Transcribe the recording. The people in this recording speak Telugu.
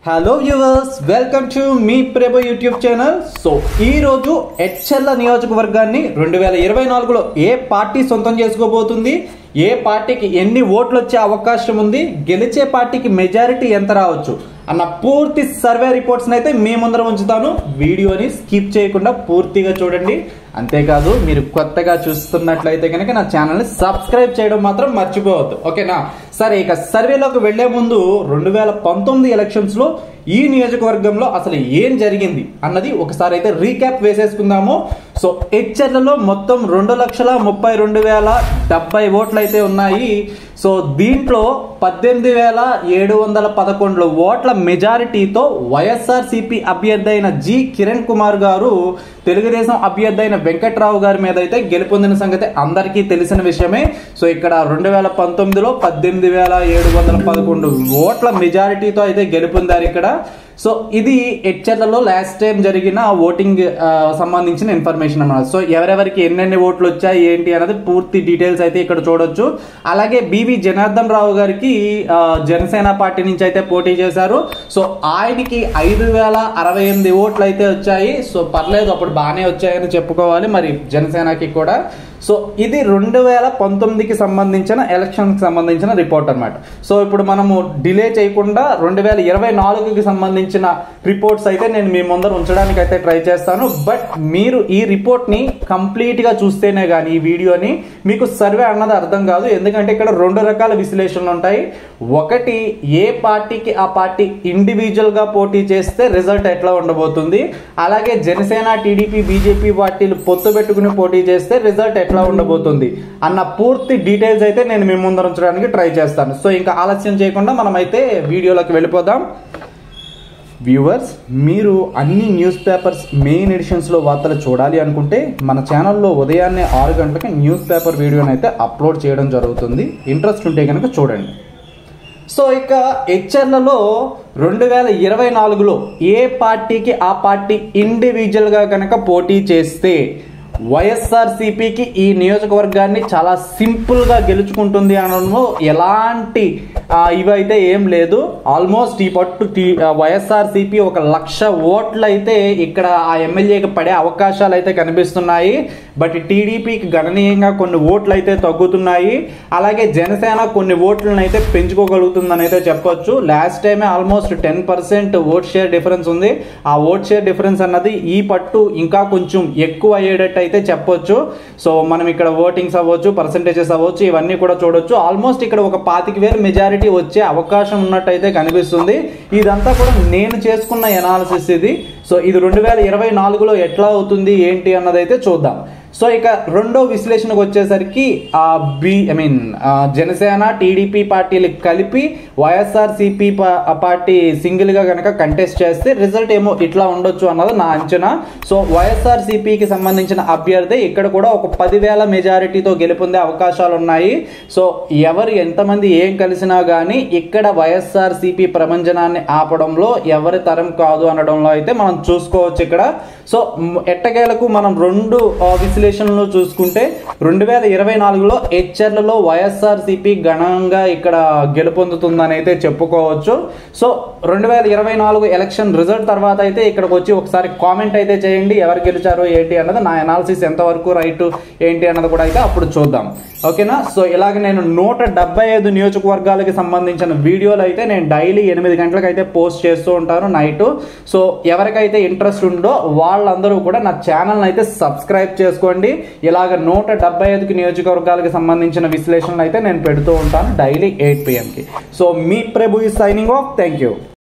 హలో వ్యూవర్స్ వెల్కమ్ టు మీ ప్రేబో యూట్యూబ్ ఛానల్ సో ఈ రోజు ఎచ్చెల్ల నియోజకవర్గాన్ని రెండు వేల ఇరవై నాలుగులో ఏ పార్టీ సొంతం చేసుకోబోతుంది ఏ పార్టీకి ఎన్ని ఓట్లు వచ్చే అవకాశం ఉంది గెలిచే పార్టీకి మెజారిటీ ఎంత రావచ్చు అన్న పూర్తి సర్వే రిపోర్ట్స్ని అయితే మీ ముందర ఉంచుతాను వీడియోని స్కిప్ చేయకుండా పూర్తిగా చూడండి అంతేకాదు మీరు కొత్తగా చూస్తున్నట్లయితే కనుక నా ఛానల్ని సబ్స్క్రైబ్ చేయడం మాత్రం మర్చిపోవద్దు ఓకేనా సరే ఇక సర్వేలోకి వెళ్లే ముందు రెండు వేల పంతొమ్మిది ఎలక్షన్స్లో ఈ నియోజకవర్గంలో అసలు ఏం జరిగింది అన్నది ఒకసారి అయితే రీక్యాప్ వేసేసుకుందాము సో హెచ్ఎర్లలో మొత్తం రెండు లక్షల ముప్పై రెండు వేల డెబ్బై ఓట్లు అయితే ఉన్నాయి సో దీంట్లో పద్దెనిమిది వేల ఏడు వందల పదకొండు ఓట్ల మెజారిటీతో వైఎస్ఆర్సీపీ అభ్యర్థి అయిన జి కిరణ్ కుమార్ గారు తెలుగుదేశం అభ్యర్థి అయిన వెంకట్రావు గారి మీద అయితే గెలుపొందిన సంగతి అందరికీ తెలిసిన విషయమే సో ఇక్కడ రెండు వేల పంతొమ్మిదిలో పద్దెనిమిది వేల ఏడు వందల పదకొండు ఓట్ల మెజారిటీతో అయితే గెలుపొందారు ఇక్కడ సో ఇది హెచ్ఎర్లలో లాస్ట్ టైం జరిగిన ఓటింగ్ ఆ, సంబంధించిన ఇన్ఫర్మేషన్ అన్నమాట సో ఎవరెవరికి ఎన్నెన్ని ఓట్లు వచ్చాయి ఏంటి అనేది పూర్తి డీటెయిల్స్ అయితే ఇక్కడ చూడొచ్చు అలాగే బివి జనార్దన్ రావు గారికి ఆ, జనసేన పార్టీ నుంచి అయితే పోటీ చేశారు సో ఆయనకి ఐదు వేల అరవై ఎనిమిది ఓట్లు అయితే వచ్చాయి సో పర్లేదు అప్పుడు బాగానే వచ్చాయని చెప్పుకోవాలి మరి జనసేనకి కూడా సో ఇది రెండు వేల పంతొమ్మిదికి సంబంధించిన ఎలక్షన్కి సంబంధించిన రిపోర్ట్ అన్నమాట సో ఇప్పుడు మనము డిలే చేయకుండా రెండు వేల ఇరవై నాలుగుకి సంబంధించిన రిపోర్ట్స్ అయితే నేను మీ ముందర ఉంచడానికి అయితే ట్రై చేస్తాను బట్ మీరు ఈ రిపోర్ట్ని కంప్లీట్గా చూస్తేనే కానీ ఈ వీడియోని మీకు సర్వే అన్నది అర్థం కాదు ఎందుకంటే ఇక్కడ రెండు రకాల విశ్లేషణలు ఉంటాయి ఒకటి ఏ పార్టీకి ఆ పార్టీ ఇండివిజువల్గా పోటీ చేస్తే రిజల్ట్ ఎట్లా ఉండబోతుంది అలాగే జనసేన టీడీపీ బీజేపీ పార్టీలు పొత్తు పెట్టుకుని పోటీ చేస్తే రిజల్ట్ ఎట్లా ఉండబోతుంది అన్న పూర్తి డీటెయిల్స్ అయితే నేను మీ ముందర ఉంచడానికి ట్రై చేస్తాను సో ఇంకా ఆలస్యం చేయకుండా మనమైతే వీడియోలోకి వెళ్ళిపోదాం వ్యూవర్స్ మీరు అన్ని న్యూస్ పేపర్స్ మెయిన్ ఎడిషన్స్లో వార్తలు చూడాలి అనుకుంటే మన ఛానల్లో ఉదయాన్నే ఆరు గంటలకి న్యూస్ పేపర్ వీడియోని అయితే అప్లోడ్ చేయడం జరుగుతుంది ఇంట్రెస్ట్ ఉంటే కనుక చూడండి సో ఇక హెచ్ఆర్లలో రెండు వేల ఇరవై నాలుగులో ఏ పార్టీకి ఆ పార్టీ ఇండివిజువల్గా కనుక పోటీ చేస్తే వైఎస్ఆర్సీపీకి ఈ నియోజకవర్గాన్ని చాలా సింపుల్గా గెలుచుకుంటుంది అనడంలో ఎలాంటి ఆ, ఇవైతే ఏం లేదు ఆల్మోస్ట్ ఈ పట్టు టీ వైఎస్ఆర్సీపీ ఒక లక్ష ఓట్లు అయితే ఇక్కడ ఆ ఎమ్మెల్యేకి పడే అవకాశాలు అయితే కనిపిస్తున్నాయి బట్ టీడీపీకి గణనీయంగా కొన్ని ఓట్లు అయితే తగ్గుతున్నాయి అలాగే జనసేన కొన్ని ఓట్లను అయితే పెంచుకోగలుగుతుందని అయితే చెప్పొచ్చు లాస్ట్ టైమే almost ten percent vote share difference ఉంది ఆ ఓట్ షేర్ డిఫరెన్స్ అన్నది ఈ పట్టు ఇంకా కొంచెం ఎక్కువ అయ్యేటట్టు అయితే చెప్పొచ్చు సో మనం ఇక్కడ ఓటింగ్స్ అవ్వచ్చు పర్సంటేజెస్ అవ్వచ్చు ఇవన్నీ కూడా చూడొచ్చు ఆల్మోస్ట్ ఇక్కడ ఒక పాతిక వేలు మెజారిటీ వచ్చే అవకాశం ఉన్నట్టయితే కనిపిస్తుంది ఇదంతా కూడా నేను చేసుకున్న ఎనాలిసిస్ ఇది సో ఇది రెండు వేల ఇరవై నాలుగులో ఎట్లా అవుతుంది ఏంటి అన్నదైతే చూద్దాం సో ఇక రెండో విశ్లేషణకు వచ్చేసరికి ఆ B I mean Janasena TDP పార్టీలు కలిపి వైఎస్ఆర్సీపీ పార్టీ సింగిల్గా కనుక కంటెస్ట్ చేస్తే రిజల్ట్ ఏమో ఇట్లా ఉండొచ్చు అన్నది నా అంచనా సో వైఎస్ఆర్సీపీకి సంబంధించిన అభ్యర్థి ఇక్కడ కూడా ఒక పదివేల మెజారిటీతో గెలుపొందే అవకాశాలు ఉన్నాయి సో ఎవరు ఎంతమంది ఏం కలిసినా కానీ ఇక్కడ వైఎస్ఆర్సీపీ ప్రభంజనాన్ని ఆపడంలో ఎవరి తరం కాదు అనడంలో అయితే మనం చూసుకోవచ్చు ఇక్కడ సో మ్, ఎట్టకేలకు మనం రెండు ఆ, విశ్లేషణలు చూసుకుంటే రెండు వేల ఇరవై నాలుగులో హెచ్ఆర్లలో వైఎస్ఆర్సీపీ గణంగా ఇక్కడ గెలుపొందుతుందని అయితే చెప్పుకోవచ్చు సో రెండు వేల ఇరవై నాలుగు ఎలక్షన్ రిజల్ట్ తర్వాత అయితే ఇక్కడికి వచ్చి ఒకసారి కామెంట్ అయితే చేయండి ఎవరు గెలిచారు ఏంటి అన్నది నా అనాలిసిస్ ఎంతవరకు రైట్ ఏంటి అన్నది కూడా అయితే అప్పుడు చూద్దాం ఓకేనా సో ఇలాగ నేను నూట డెబ్బై ఐదు నియోజకవర్గాలకి సంబంధించిన వీడియోలు అయితే నేను డైలీ ఎనిమిది గంటలకు అయితే పోస్ట్ చేస్తూ ఉంటాను నైట్ సో ఎవరికైతే ఇంట్రెస్ట్ ఉందో వాళ్ళందరూ కూడా నా ఛానల్ అయితే సబ్స్క్రైబ్ చేసుకోండి ఇలాగ నూట డెబ్బై ఐదుకి నియోజకవర్గాలకు సంబంధించిన విశ్లేషణలు అయితే నేను పెడుతూ ఉంటాను డైలీ ఎయిట్ పిఎంకి సో మీ ప్రభు ఈ సైనింగ్ ఆఫ్ థ్యాంక్ యూ